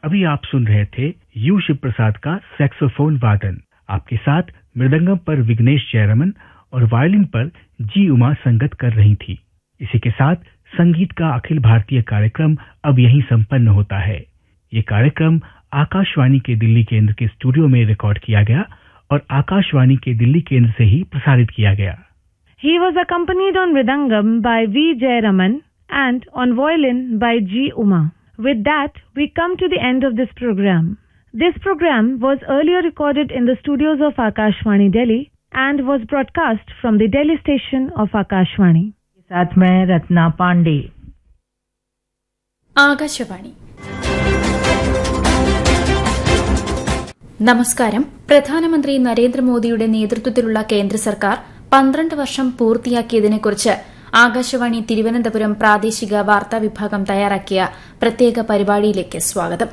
अभी आप सुन रहे थे यू शिव प्रसाद का सैक्सोफोन वादन आपके साथ मृदंगम पर विघ्नेश जयरमन और वायलिन पर जी उमा संगत कर रही थी इसी के साथ संगीत का अखिल भारतीय कार्यक्रम अब यहीं संपन्न होता है ये कार्यक्रम आकाशवाणी के दिल्ली केंद्र के स्टूडियो में रिकॉर्ड किया गया और आकाशवाणी के दिल्ली केंद्र से ही प्रसारित किया गया He was accompanied on Mridangam by V. Jayaraman and on violin by G. Uma. With that, we come to the end of this program. This program was earlier recorded in the studios of Akashwani Delhi and was broadcast from the Delhi station of Akashwani. साथ में रत्ना पांडे ആകാശവാണി നമസ്കാരം പ്രധാനമന്ത്രി നരേന്ദ്രമോദിയുടെ നേതൃത്വത്തിലുള്ള കേന്ദ്ര സർക്കാർ പന്ത്രണ്ട് വർഷം പൂർത്തിയാക്കിയതിനെക്കുറിച്ച് ആകാശവാണി തിരുവനന്തപുരം പ്രാദേശിക വാർത്താ വിഭാഗം തയ്യാറാക്കിയ പ്രത്യേക പരിപാടിയിലേക്ക് സ്വാഗതം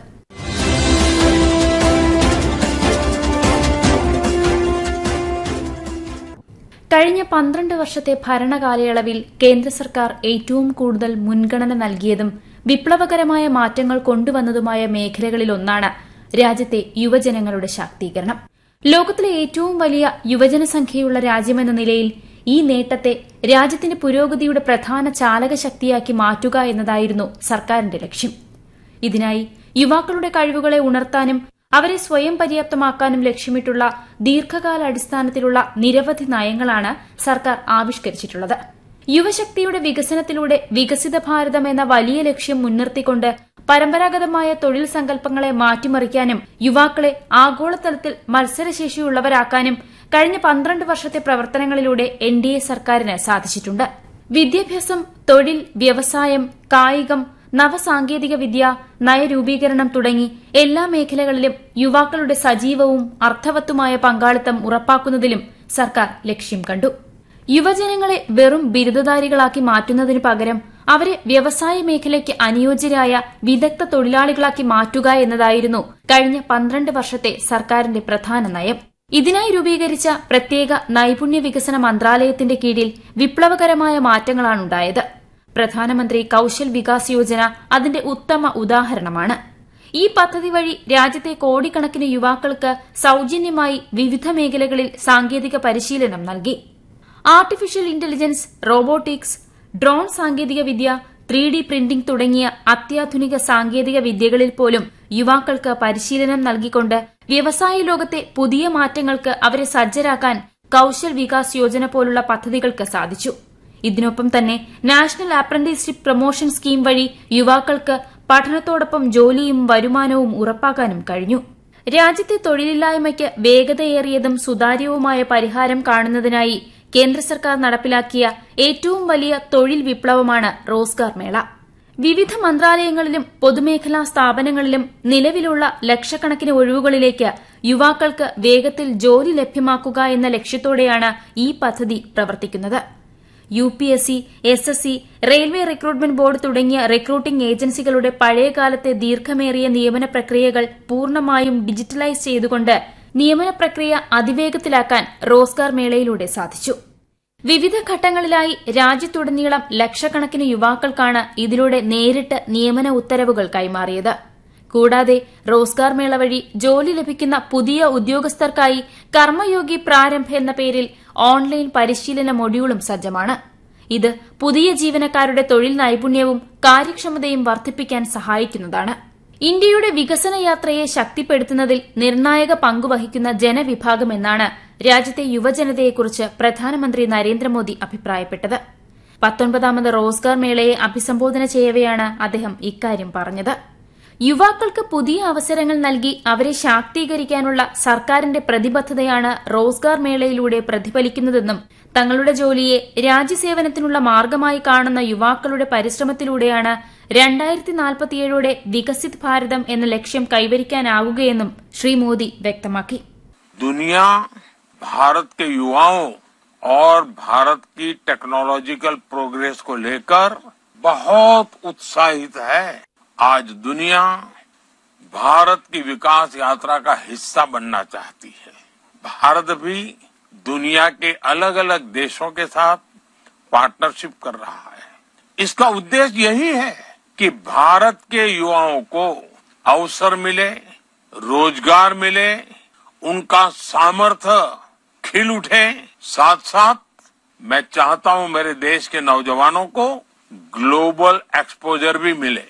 കഴിഞ്ഞ പന്ത്രണ്ട് വർഷത്തെ ഭരണകാലയളവിൽ കേന്ദ്ര സർക്കാർ ഏറ്റവും കൂടുതൽ മുൻഗണന നൽകിയതും വിപ്ലവകരമായ മാറ്റങ്ങൾ കൊണ്ടുവന്നതുമായ മേഖലകളിലൊന്നാണ് രാജ്യത്തെ യുവജനങ്ങളുടെ ശാക്തീകരണം ലോകത്തിലെ ഏറ്റവും വലിയ യുവജനസംഖ്യയുള്ള രാജ്യമെന്ന നിലയിൽ ഈ നേട്ടത്തെ രാജ്യത്തിന്റെ പുരോഗതിയുടെ പ്രധാന ചാലകശക്തിയാക്കി മാറ്റുക എന്നതായിരുന്നു സർക്കാരിന്റെ ലക്ഷ്യം ഇതിനായി യുവാക്കളുടെ കഴിവുകളെ ഉണർത്താനും അവരെ സ്വയം പര്യാപ്തമാക്കാനും ലക്ഷ്യമിട്ടുള്ള ദീർഘകാല അടിസ്ഥാനത്തിലുള്ള നിരവധി നയങ്ങളാണ് സർക്കാർ ആവിഷ്കരിച്ചിട്ടുള്ളത് യുവശക്തിയുടെ വികസനത്തിലൂടെ വികസിത ഭാരതം എന്ന വലിയ ലക്ഷ്യം മുൻനിർത്തിക്കൊണ്ട് പരമ്പരാഗതമായ തൊഴിൽ സങ്കല്പങ്ങളെ മാറ്റിമറിക്കാനും യുവാക്കളെ ആഗോളതലത്തിൽ മത്സരശേഷിയുള്ളവരാക്കാനും കഴിഞ്ഞ പന്ത്രണ്ട് വർഷത്തെ പ്രവർത്തനങ്ങളിലൂടെ എൻ ഡി എ സർക്കാരിന് സാധിച്ചിട്ടുണ്ട് വിദ്യാഭ്യാസം തൊഴിൽ വ്യവസായം കായികം നവസാങ്കേതിക വിദ്യ നയരൂപീകരണം തുടങ്ങി എല്ലാ മേഖലകളിലും യുവാക്കളുടെ സജീവവും അർത്ഥവത്തുമായ പങ്കാളിത്തം ഉറപ്പാക്കുന്നതിലും സർക്കാർ ലക്ഷ്യം കണ്ടു യുവജനങ്ങളെ വെറും ബിരുദധാരികളാക്കി മാറ്റുന്നതിനു പകരം അവരെ വ്യവസായ മേഖലയ്ക്ക് അനുയോജ്യരായ വിദഗ്ധ തൊഴിലാളികളാക്കി മാറ്റുക എന്നതായിരുന്നു കഴിഞ്ഞ പന്ത്രണ്ട് വർഷത്തെ സർക്കാരിന്റെ പ്രധാന നയം ഇതിനായി രൂപീകരിച്ച പ്രത്യേക നൈപുണ്യ വികസന മന്ത്രാലയത്തിന്റെ കീഴിൽ വിപ്ലവകരമായ മാറ്റങ്ങളാണുണ്ടായത് പ്രധാനമന്ത്രി കൌശൽ വികാസ് യോജന അതിന്റെ ഉത്തമ ഉദാഹരണമാണ് ഈ പദ്ധതി വഴി രാജ്യത്തെ കോടിക്കണക്കിന് യുവാക്കൾക്ക് സൌജന്യമായി വിവിധ മേഖലകളിൽ സാങ്കേതിക പരിശീലനം നൽകി ആർട്ടിഫിഷ്യൽ ഇന്റലിജൻസ് റോബോട്ടിക്സ് ഡ്രോൺ സാങ്കേതിക വിദ്യ ത്രീ ഡി പ്രിന്റിംഗ് തുടങ്ങിയ അത്യാധുനിക സാങ്കേതിക വിദ്യകളിൽ പോലും യുവാക്കൾക്ക് പരിശീലനം നൽകിക്കൊണ്ട് വ്യവസായ ലോകത്തെ പുതിയ മാറ്റങ്ങൾക്ക് അവരെ സജ്ജരാക്കാൻ കൌശൽ വികാസ് യോജന പോലുള്ള പദ്ധതികൾക്ക് സാധിച്ചു ഇതിനൊപ്പം തന്നെ നാഷണൽ അപ്രന്റീസ്ഷിപ്പ് പ്രൊമോഷൻ സ്കീം വഴി യുവാക്കൾക്ക് പഠനത്തോടൊപ്പം ജോലിയും വരുമാനവും ഉറപ്പാക്കാനും കഴിഞ്ഞു രാജ്യത്തെ തൊഴിലില്ലായ്മയ്ക്ക് വേഗതയേറിയതും സുതാര്യവുമായ പരിഹാരം കാണുന്നതിനായി കേന്ദ്ര സർക്കാർ നടപ്പിലാക്കിയ ഏറ്റവും വലിയ തൊഴിൽ വിപ്ലവമാണ് റോസ്ഗാർ മേള വിവിധ മന്ത്രാലയങ്ങളിലും പൊതുമേഖലാ സ്ഥാപനങ്ങളിലും നിലവിലുള്ള ലക്ഷക്കണക്കിന് ഒഴിവുകളിലേക്ക് യുവാക്കൾക്ക് വേഗത്തിൽ ജോലി ലഭ്യമാക്കുക എന്ന ലക്ഷ്യത്തോടെയാണ് ഈ പദ്ധതി പ്രവർത്തിക്കുന്നത് U P S C S S C railway recruitment board തുടങ്ങിയ റിക്രൂട്ടിംഗ് ഏജൻസികളുടെ പഴയകാലത്തെ ദീർഘമേറിയ നിയമന പ്രക്രിയകൾ പൂർണ്ണമായും ഡിജിറ്റലൈസ് ചെയ്തുകൊണ്ട് നിയമന പ്രക്രിയ അതിവേഗത്തിലാക്കാൻ റോസ്ഗാർ മേളയിലൂടെ സാധിച്ചു വിവിധ ഘട്ടങ്ങളിലായി രാജ്യത്തുടനീളം ലക്ഷക്കണക്കിന് യുവാക്കൾക്കാണ് ഇതിലൂടെ നേരിട്ട് നിയമന ഉത്തരവുകൾ കൈമാറിയത് കൂടാതെ റോസ്ഗാർ മേള വഴി ജോലി ലഭിക്കുന്ന പുതിയ ഉദ്യോഗസ്ഥർക്കായി കർമ്മയോഗി പ്രാരംഭ് എന്ന പേരിൽ ഓൺലൈൻ പരിശീലന മൊഡ്യൂളും സജ്ജമാണ് ഇത് പുതിയ ജീവനക്കാരുടെ തൊഴിൽ നൈപുണ്യവും കാര്യക്ഷമതയും വർദ്ധിപ്പിക്കാൻ സഹായിക്കുന്നതാണ് ഇന്ത്യയുടെ വികസന യാത്രയെ ശക്തിപ്പെടുത്തുന്നതിൽ നിർണായക പങ്കുവഹിക്കുന്ന ജനവിഭാഗമെന്നാണ് രാജ്യത്തെ യുവജനതയെക്കുറിച്ച് പ്രധാനമന്ത്രി നരേന്ദ്രമോദി അഭിപ്രായപ്പെട്ടത് പത്തൊൻപതാമത് റോസ്ഗാർ മേളയെ അഭിസംബോധന ചെയ്യവെയാണ് അദ്ദേഹം ഇക്കാര്യം പറഞ്ഞത് യുവാക്കൾക്ക് പുതിയ അവസരങ്ങൾ നൽകി അവരെ ശാക്തീകരിക്കാനുള്ള സർക്കാരിന്റെ പ്രതിബദ്ധതയാണ് റോസ്ഗാർ മേളയിലൂടെ പ്രതിഫലിക്കുന്നതെന്നും തങ്ങളുടെ ജോലിയെ രാജ്യസേവനത്തിനുള്ള മാർഗമായി കാണുന്ന യുവാക്കളുടെ പരിശ്രമത്തിലൂടെയാണ് രണ്ടായിരത്തി നാൽപ്പത്തിയേഴോടെ വികസിത് ഭാരതം എന്ന ലക്ഷ്യം കൈവരിക്കാനാവുകയെന്നും ശ്രീ മോദി വ്യക്തമാക്കി दुनिया भारत के युवाओं और भारत की टेक्नोलॉजिकल प्रोग्रेस को लेकर बहुत उत्साहित है आज दुनिया भारत की विकास यात्रा का हिस्सा बनना चाहती है भारत भी दुनिया के अलग अलग देशों के साथ पार्टनरशिप कर रहा है इसका उद्देश्य यही है कि भारत के युवाओं को अवसर मिले रोजगार मिले उनका सामर्थ्य खिल उठे साथ साथ मैं चाहता हूं मेरे देश के नौजवानों को ग्लोबल एक्सपोजर भी मिले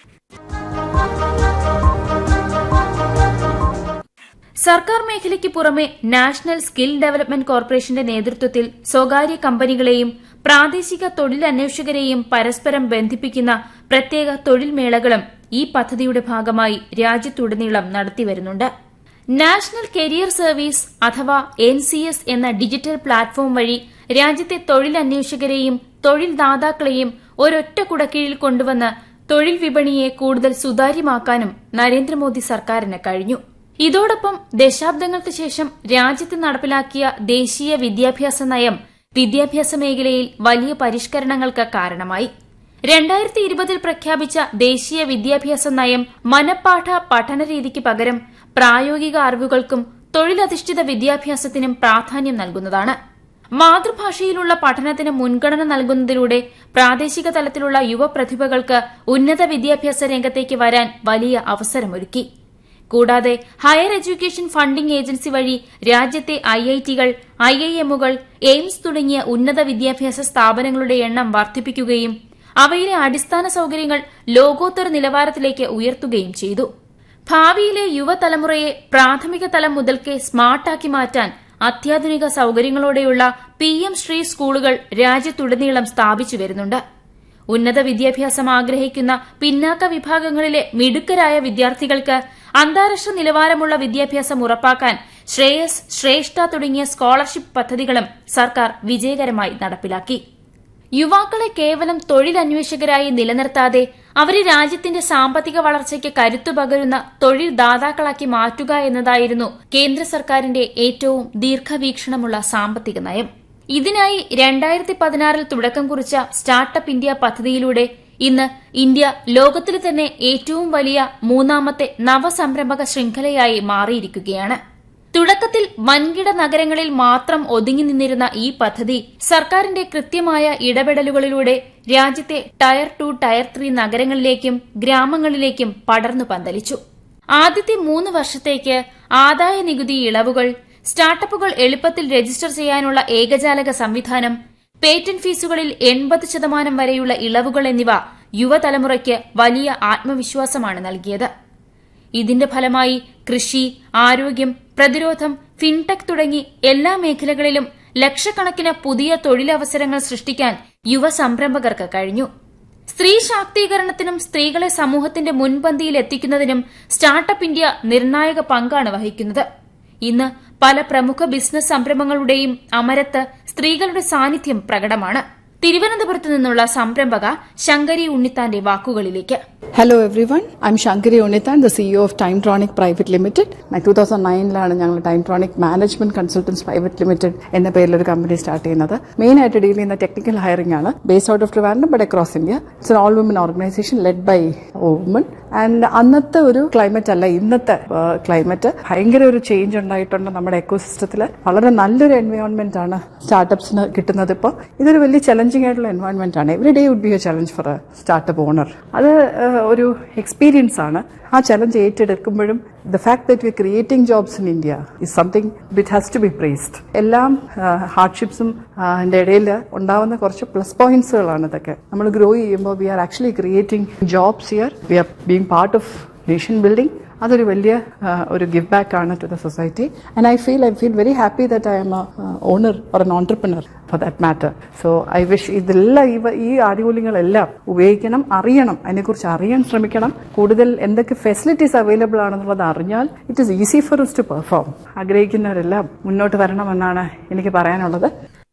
സർക്കാർ മേഖലയ്ക്ക് പുറമെ നാഷണൽ സ്കിൽ ഡെവലപ്മെന്റ് കോർപ്പറേഷന്റെ നേതൃത്വത്തിൽ സ്വകാര്യ കമ്പനികളെയും പ്രാദേശിക തൊഴിലന്വേഷകരെയും പരസ്പരം ബന്ധിപ്പിക്കുന്ന പ്രത്യേക തൊഴിൽ മേളകളും ഈ പദ്ധതിയുടെ ഭാഗമായി രാജ്യത്തുടനീളം നടത്തിവരുന്നുണ്ട് നാഷണൽ കരിയർ സർവീസ് അഥവാ എൻ സി എസ് എന്ന ഡിജിറ്റൽ പ്ലാറ്റ്ഫോം വഴി രാജ്യത്തെ തൊഴിലന്വേഷകരെയും തൊഴിൽ ദാതാക്കളെയും ഒരൊറ്റ കുടക്കീഴിൽ കൊണ്ടുവന്ന് തൊഴിൽ വിപണിയെ കൂടുതൽ സുതാര്യമാക്കാനും നരേന്ദ്രമോദി സർക്കാരിന് കഴിഞ്ഞു ഇതോടൊപ്പം ദശാബ്ദങ്ങൾക്ക് ശേഷം രാജ്യത്ത് നടപ്പിലാക്കിയ ദേശീയ വിദ്യാഭ്യാസ നയം വിദ്യാഭ്യാസ മേഖലയിൽ വലിയ പരിഷ്കരണങ്ങൾക്ക് കാരണമായി രണ്ടായിരത്തി ഇരുപതിൽ പ്രഖ്യാപിച്ച ദേശീയ വിദ്യാഭ്യാസ നയം മനഃപാഠ പഠനരീതിക്ക് പകരം പ്രായോഗിക അറിവുകൾക്കും തൊഴിലധിഷ്ഠിത വിദ്യാഭ്യാസത്തിനും പ്രാധാന്യം നൽകുന്നതാണ് മാതൃഭാഷയിലുള്ള പഠനത്തിന് മുൻഗണന നൽകുന്നതിലൂടെ പ്രാദേശിക തലത്തിലുള്ള യുവപ്രതിഭകൾക്ക് ഉന്നത വിദ്യാഭ്യാസ രംഗത്തേക്ക് വരാൻ വലിയ അവസരമൊരുക്കി കൂടാതെ ഹയർ എഡ്യൂക്കേഷൻ ഫണ്ടിംഗ് ഏജൻസി വഴി രാജ്യത്തെ ഐ ഐ ടികൾ ഐ ഐ എമ്മുകൾ എയിംസ് തുടങ്ങിയ ഉന്നത വിദ്യാഭ്യാസ സ്ഥാപനങ്ങളുടെ എണ്ണം വർദ്ധിപ്പിക്കുകയും അവയിലെ അടിസ്ഥാന സൌകര്യങ്ങൾ ലോകോത്തര നിലവാരത്തിലേക്ക് ഉയർത്തുകയും ചെയ്തു ഭാവിയിലെ യുവതലമുറയെ പ്രാഥമിക തലം മുതൽക്കേ സ്മാർട്ടാക്കി മാറ്റാൻ അത്യാധുനിക സൌകര്യങ്ങളോടെയുള്ള പി എം ശ്രീ സ്കൂളുകൾ രാജ്യത്തുടനീളം സ്ഥാപിച്ചു വരുന്നുണ്ട് ഉന്നത വിദ്യാഭ്യാസം ആഗ്രഹിക്കുന്ന പിന്നാക്ക വിഭാഗങ്ങളിലെ മിടുക്കരായ വിദ്യാർത്ഥികൾക്ക് അന്താരാഷ്ട്ര നിലവാരമുള്ള വിദ്യാഭ്യാസം ഉറപ്പാക്കാൻ ശ്രേയസ് ശ്രേഷ്ഠ തുടങ്ങിയ സ്കോളർഷിപ്പ് പദ്ധതികളും സർക്കാർ വിജയകരമായി നടപ്പിലാക്കി യുവാക്കളെ കേവലം തൊഴിലന്വേഷകരായി നിലനിർത്താതെ അവരെ രാജ്യത്തിന്റെ സാമ്പത്തിക വളർച്ചയ്ക്ക് കരുത്തു പകരുന്ന തൊഴിൽ ദാതാക്കളാക്കി മാറ്റുക എന്നതായിരുന്നു കേന്ദ്ര സർക്കാരിന്റെ ഏറ്റവും ദീർഘവീക്ഷണമുള്ള സാമ്പത്തിക നയം ഇതിനായി രണ്ടായിരത്തി പതിനാറിൽ തുടക്കം കുറിച്ച സ്റ്റാർട്ടപ്പ് ഇന്ത്യ പദ്ധതിയിലൂടെ ഇന്ന് ഇന്ത്യ ലോകത്തിലെ തന്നെ ഏറ്റവും വലിയ മൂന്നാമത്തെ നവസംരംഭക ശൃംഖലയായി മാറിയിരിക്കുകയാണ് തുടക്കത്തിൽ വൻകിട നഗരങ്ങളിൽ മാത്രം ഒതുങ്ങി നിന്നിരുന്ന ഈ പദ്ധതി സർക്കാരിന്റെ കൃത്യമായ ഇടപെടലുകളിലൂടെ രാജ്യത്തെ ടയർ ടു ടയർ ത്രീ നഗരങ്ങളിലേക്കും ഗ്രാമങ്ങളിലേക്കും പടർന്നു പന്തലിച്ചു ആദ്യത്തെ മൂന്ന് വർഷത്തേക്ക് ആദായ നികുതി ഇളവുകൾ സ്റ്റാർട്ടപ്പുകൾ എളുപ്പത്തിൽ രജിസ്റ്റർ ചെയ്യാനുള്ള ഏകജാലക സംവിധാനം പേറ്റന്റ് ഫീസുകളിൽ എൺപത് ശതമാനം വരെയുള്ള ഇളവുകൾ എന്നിവ യുവതലമുറയ്ക്ക് വലിയ ആത്മവിശ്വാസമാണ് നൽകിയത് ഇതിന്റെ ഫലമായി കൃഷി ആരോഗ്യം പ്രതിരോധം ഫിൻടെക് തുടങ്ങി എല്ലാ മേഖലകളിലും ലക്ഷക്കണക്കിന് പുതിയ തൊഴിലവസരങ്ങൾ സൃഷ്ടിക്കാൻ യുവ സംരംഭകർക്ക് കഴിഞ്ഞു സ്ത്രീ ശാക്തീകരണത്തിനും സ്ത്രീകളെ സമൂഹത്തിന്റെ മുൻപന്തിയിൽ എത്തിക്കുന്നതിനും സ്റ്റാർട്ടപ്പ് ഇന്ത്യ നിർണായക പങ്കാണ് വഹിക്കുന്നത് ഇന്ന് പല പ്രമുഖ ബിസിനസ് സംരംഭങ്ങളുടെയും അമരത്ത് സ്ത്രീകളുടെ സാന്നിധ്യം പ്രകടമാണ് തിരുവനന്തപുരത്ത് നിന്നുള്ള സംരംഭക ശങ്കരി ഉണ്ണിത്താന്റെ വാക്കുകളിലേക്ക് hello everyone I'm Shankari Unnithan the CEO of Timetronic private limited two thousand നയനിലാണ് ഞങ്ങൾ Timetronic management consultants private limited എന്ന പേരിൽ ഒരു കമ്പനി സ്റ്റാർട്ട് ചെയ്യുന്നത് മെയിൻ ആയിട്ട് ഡീൽ ചെയ്യുന്ന ടെക്നിക്കൽ ഹയറിംഗ് ആണ് based out of Trivandrum but across India it's an all women organisation led by women and അന്നത്തെ ഒരു ക്ലൈമറ്റ് അല്ല ഇന്നത്തെ ക്ലൈമറ്റ് ഭയങ്കര ഒരു ചേഞ്ച് ഉണ്ടായിട്ടുണ്ട് നമ്മുടെ എക്കോസിസ്റ്റത്തിൽ വളരെ നല്ലൊരു എൻവയോൺമെന്റ് ആണ് സ്റ്റാർട്ടപ്സിന് കിട്ടുന്നത് ഇപ്പോൾ ഇതൊരു വലിയ ചലഞ്ചിങ് ആയിട്ടുള്ള എൻവയോൺമെന്റ് ആണ് every day would be a challenge for a startup owner അത് ഏഹ്, ഒരു എക്സ്പീരിയൻസ് ആണ് ആ ചലഞ്ച് ഏറ്റെടുക്കുമ്പോഴും the fact that we creating jobs in India is something which has to be prized എല്ലാം ഹാർഡ്ഷിപ്സും അതിന്റെ ഇടയിൽ ഉണ്ടാവുന്ന കുറച്ച് പ്ലസ് പോയിന്റ്സുകളാണ് ഇതൊക്കെ നമ്മൾ ഗ്രോ ചെയ്യുമ്പോൾ we are actually creating jobs here we are being part of nation building അതൊരു വലിയ ആ, ഒരു ഗിവ് ബാക്ക് ആണ് to the society and I feel I feel very happy that I'm a owner or an entrepreneur for that matter so I wish ഇതെല്ലാം ഇവ ഈ ആനുകൂല്യങ്ങളെല്ലാം ഉപയോഗിക്കണം അറിയണം അതിനെക്കുറിച്ച് അറിയാൻ ശ്രമിക്കണം കൂടുതൽ എന്തൊക്കെ ഫെസിലിറ്റീസ് അവൈലബിൾ ആണെന്നുള്ളത് അറിഞ്ഞാൽ it is easy for us to perform ആഗ്രഹിക്കുന്നവരെല്ലാം മുന്നോട്ട് വരണമെന്നാണ് എനിക്ക് പറയാനുള്ളത്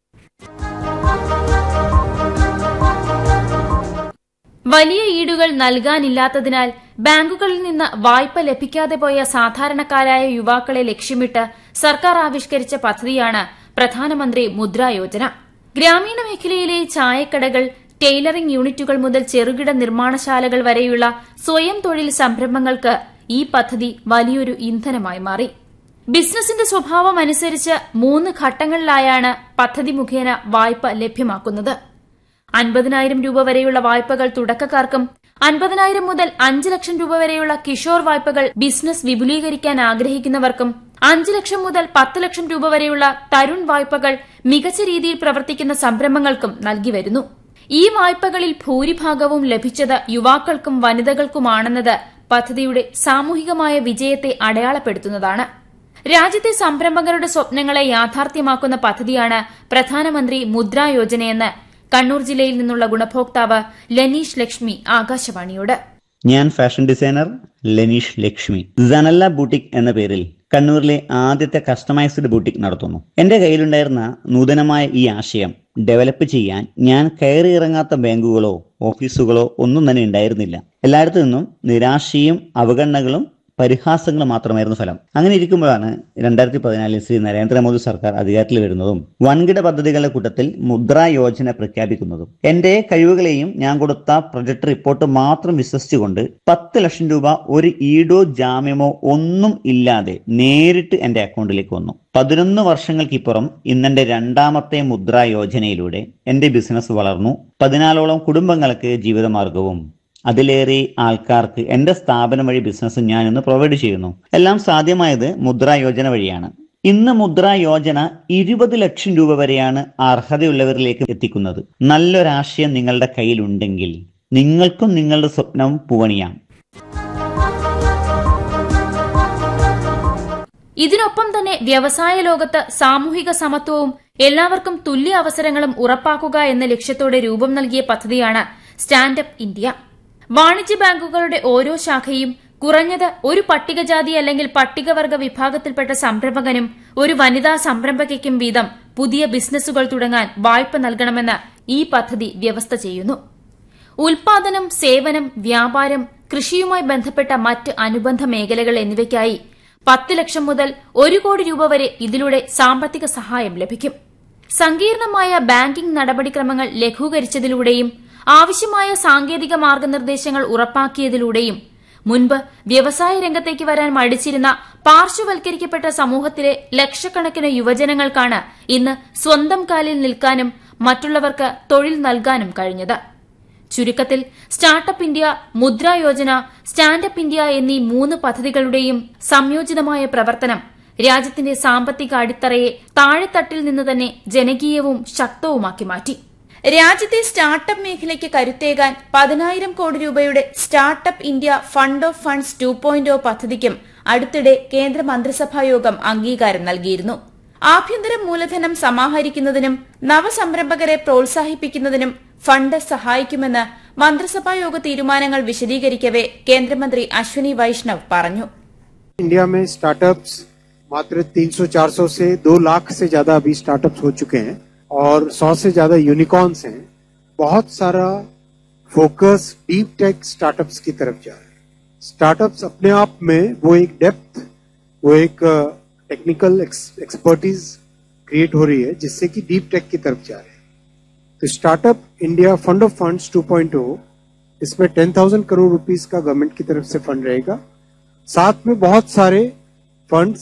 വലിയ ഈടുകൾ നൽകാനില്ലാത്തതിനാൽ ബാങ്കുകളിൽ നിന്ന് വായ്പ ലഭിക്കാതെ പോയ സാധാരണക്കാരായ യുവാക്കളെ ലക്ഷ്യമിട്ട് സർക്കാർ ആവിഷ്കരിച്ച പദ്ധതിയാണ് പ്രധാനമന്ത്രി മുദ്രാ യോജന ഗ്രാമീണ മേഖലയിലെ ചായക്കടകൾ ടൈലറിംഗ് യൂണിറ്റുകൾ മുതൽ ചെറുകിട നിർമ്മാണശാലകൾ വരെയുള്ള സ്വയം തൊഴിൽ സംരംഭങ്ങൾക്ക് ഈ പദ്ധതി വലിയൊരു ഇന്ധനമായി മാറി ബിസിനസിന്റെ സ്വഭാവം അനുസരിച്ച് മൂന്ന് ഘട്ടങ്ങളിലായാണ് പദ്ധതി മുഖേന വായ്പ ലഭ്യമാക്കുന്നത് അൻപതിനായിരം രൂപ വരെയുള്ള വായ്പകൾ തുടക്കക്കാർക്കും അൻപതിനായിരം മുതൽ അഞ്ച് ലക്ഷം രൂപ വരെയുള്ള കിഷോർ വായ്പകൾ ബിസിനസ് വിപുലീകരിക്കാൻ ആഗ്രഹിക്കുന്നവർക്കും അഞ്ച് ലക്ഷം മുതൽ പത്ത് ലക്ഷം രൂപ വരെയുള്ള തരുൺ വായ്പകൾ മികച്ച രീതിയിൽ പ്രവർത്തിക്കുന്ന സംരംഭങ്ങൾക്കും നൽകി വരുന്നു ഈ വായ്പകളിൽ ഭൂരിഭാഗവും ലഭിച്ചത് യുവാക്കൾക്കും വനിതകൾക്കുമാണെന്നത് പദ്ധതിയുടെ സാമൂഹികമായ വിജയത്തെ അടയാളപ്പെടുത്തുന്നതാണ് രാജ്യത്തെ സംരംഭകരുടെ സ്വപ്നങ്ങളെ യാഥാർത്ഥ്യമാക്കുന്ന പദ്ധതിയാണ് പ്രധാനമന്ത്രി മുദ്രാ യോജനയെന്ന് കണ്ണൂർ ജില്ലയിൽ നിന്നുള്ള ഗുണഭോക്താവ് ലനീഷ് ലക്ഷ്മി ആകാശവാണിയോട് ഞാൻ fashion designer Lineesh Lakshmi Sanalla boutique എന്ന പേരിൽ കണ്ണൂരിലെ ആദ്യത്തെ കസ്റ്റമൈസ്ഡ് ബൂട്ടിക് നടത്തുന്നു എന്റെ കയ്യിലുണ്ടായിരുന്ന നൂതനമായ ഈ ആശയം ഡെവലപ്പ് ചെയ്യാൻ ഞാൻ കയറിയിറങ്ങാത്ത ബാങ്കുകളോ ഓഫീസുകളോ ഒന്നും തന്നെ ഉണ്ടായിരുന്നില്ല എല്ലായിടത്തു നിന്നും നിരാശയും അവഗണനകളും പരിഹാസങ്ങൾ മാത്രമായിരുന്നു ഫലം അങ്ങനെ ഇരിക്കുമ്പോഴാണ് രണ്ടായിരത്തി പതിനാലിൽ ശ്രീ നരേന്ദ്രമോദി സർക്കാർ അധികാരത്തിൽ വരുന്നതും വൻകിട പദ്ധതികളുടെ കൂട്ടത്തിൽ മുദ്രാ യോജന പ്രഖ്യാപിക്കുന്നതും എന്റെ കഴിവുകളെയും ഞാൻ കൊടുത്ത പ്രൊജക്ട് റിപ്പോർട്ട് മാത്രം വിശ്വസിച്ചുകൊണ്ട് പത്ത് ലക്ഷം രൂപ ഒരു ഈടോ ജാമ്യമോ ഒന്നും ഇല്ലാതെ നേരിട്ട് എന്റെ അക്കൗണ്ടിലേക്ക് വന്നു പതിനൊന്ന് വർഷങ്ങൾക്കിപ്പുറം ഇന്നെന്റെ രണ്ടാമത്തെ മുദ്രാ യോജനയിലൂടെ എന്റെ ബിസിനസ് വളർന്നു പതിനാലോളം കുടുംബങ്ങൾക്ക് ജീവിതമാർഗവും അതിലേറെ ആൾക്കാർക്ക് എന്റെ സ്ഥാപനം വഴി ബിസിനസ് ഞാൻ ഇന്ന് പ്രൊവൈഡ് ചെയ്യുന്നു എല്ലാം സാധ്യമായത് മുദ്രാ യോജന വഴിയാണ് ഇന്ന് മുദ്രാ യോജന ഇരുപത് ലക്ഷം രൂപ വരെയാണ് അർഹതയുള്ളവരിലേക്ക് എത്തിക്കുന്നത് നല്ലൊരാശയം നിങ്ങളുടെ കയ്യിലുണ്ടെങ്കിൽ നിങ്ങൾക്കും നിങ്ങളുടെ സ്വപ്നം പൂവണിയാം ഇതിനൊപ്പം തന്നെ വ്യവസായ ലോകത്ത് സാമൂഹിക സമത്വവും എല്ലാവർക്കും തുല്യ അവസരങ്ങളും ഉറപ്പാക്കുക എന്ന ലക്ഷ്യത്തോടെ രൂപം നൽകിയ പദ്ധതിയാണ് സ്റ്റാൻഡപ്പ് ഇന്ത്യ വാണിജ്യ ബാങ്കുകളുടെ ഓരോ ശാഖയും കുറഞ്ഞത് ഒരു പട്ടികജാതി അല്ലെങ്കിൽ പട്ടികവർഗ വിഭാഗത്തിൽപ്പെട്ട സംരംഭകനും ഒരു വനിതാ സംരംഭകയ്ക്കും വീതം പുതിയ ബിസിനസ്സുകൾ തുടങ്ങാൻ വായ്പ നൽകണമെന്ന് ഈ പദ്ധതി വ്യവസ്ഥ ചെയ്യുന്നു ഉൽപാദനം സേവനം വ്യാപാരം കൃഷിയുമായി ബന്ധപ്പെട്ട മറ്റ് അനുബന്ധ മേഖലകൾ എന്നിവയ്ക്കായി പത്ത് ലക്ഷം മുതൽ ഒരു കോടി രൂപ വരെ ഇതിലൂടെ സാമ്പത്തിക സഹായം ലഭിക്കും സങ്കീർണമായ ബാങ്കിംഗ് നടപടിക്രമങ്ങൾ ലഘൂകരിച്ചതിലൂടെയും ആവശ്യമായ സാങ്കേതിക മാർഗനിർദ്ദേശങ്ങൾ ഉറപ്പാക്കിയതിലൂടെയും മുൻപ് വ്യവസായ രംഗത്തേക്ക് വരാൻ മടിച്ചിരുന്ന പാർശ്വവൽക്കരിക്കപ്പെട്ട സമൂഹത്തിലെ ലക്ഷക്കണക്കിന് യുവജനങ്ങൾക്കാണ് ഇന്ന് സ്വന്തം കാലിൽ നിൽക്കാനും മറ്റുള്ളവർക്ക് തൊഴിൽ നൽകാനും കഴിഞ്ഞത് ചുരുക്കത്തിൽ സ്റ്റാർട്ടപ്പ് ഇന്ത്യ മുദ്ര യോജന സ്റ്റാൻഡപ്പ് ഇന്ത്യ എന്നീ മൂന്ന് പദ്ധതികളുടെയും സംയോജിതമായ പ്രവർത്തനം രാജ്യത്തിന്റെ സാമ്പത്തിക അടിത്തറയെ താഴെത്തട്ടിൽ നിന്ന് തന്നെ ജനകീയവും ശക്തവുമാക്കി മാറ്റി രാജ്യത്തെ സ്റ്റാർട്ടപ്പ് മേഖലയ്ക്ക് കരുത്തേകാൻ പതിനായിരം കോടി രൂപയുടെ startup India fund of funds two point പദ്ധതിക്കും അടുത്തിടെ കേന്ദ്ര മന്ത്രിസഭായോഗം അംഗീകാരം നൽകിയിരുന്നു ആഭ്യന്തര മൂലധനം സമാഹരിക്കുന്നതിനും നവസംരംഭകരെ പ്രോത്സാഹിപ്പിക്കുന്നതിനും ഫണ്ട് സഹായിക്കുമെന്ന് മന്ത്രിസഭായോഗ തീരുമാനങ്ങൾ വിശദീകരിക്കവെ കേന്ദ്രമന്ത്രി അശ്വനി വൈഷ്ണവ് പറഞ്ഞു इंडिया में स्टार्टअप्स मात्र 300-400 से 2 लाख से ज्यादा अभी स्टार्टअप्स हो चुके हैं और 100 से ज्यादा यूनिकॉर्न्स हैं बहुत सारा फोकस डीप टेक स्टार्टअप्स की तरफ जा रहा है स्टार्टअप्स अपने आप में वो एक डेप्थ वो एक टेक्निकल एक्सपर्टीज क्रिएट हो रही है जिससे कि डीप टेक की तरफ जा रहे हैं तो startup India fund of funds 2.0 इसमें 10,000 करोड़ रुपीस का गवर्नमेंट की तरफ से फंड रहेगा साथ में बहुत सारे फंड्स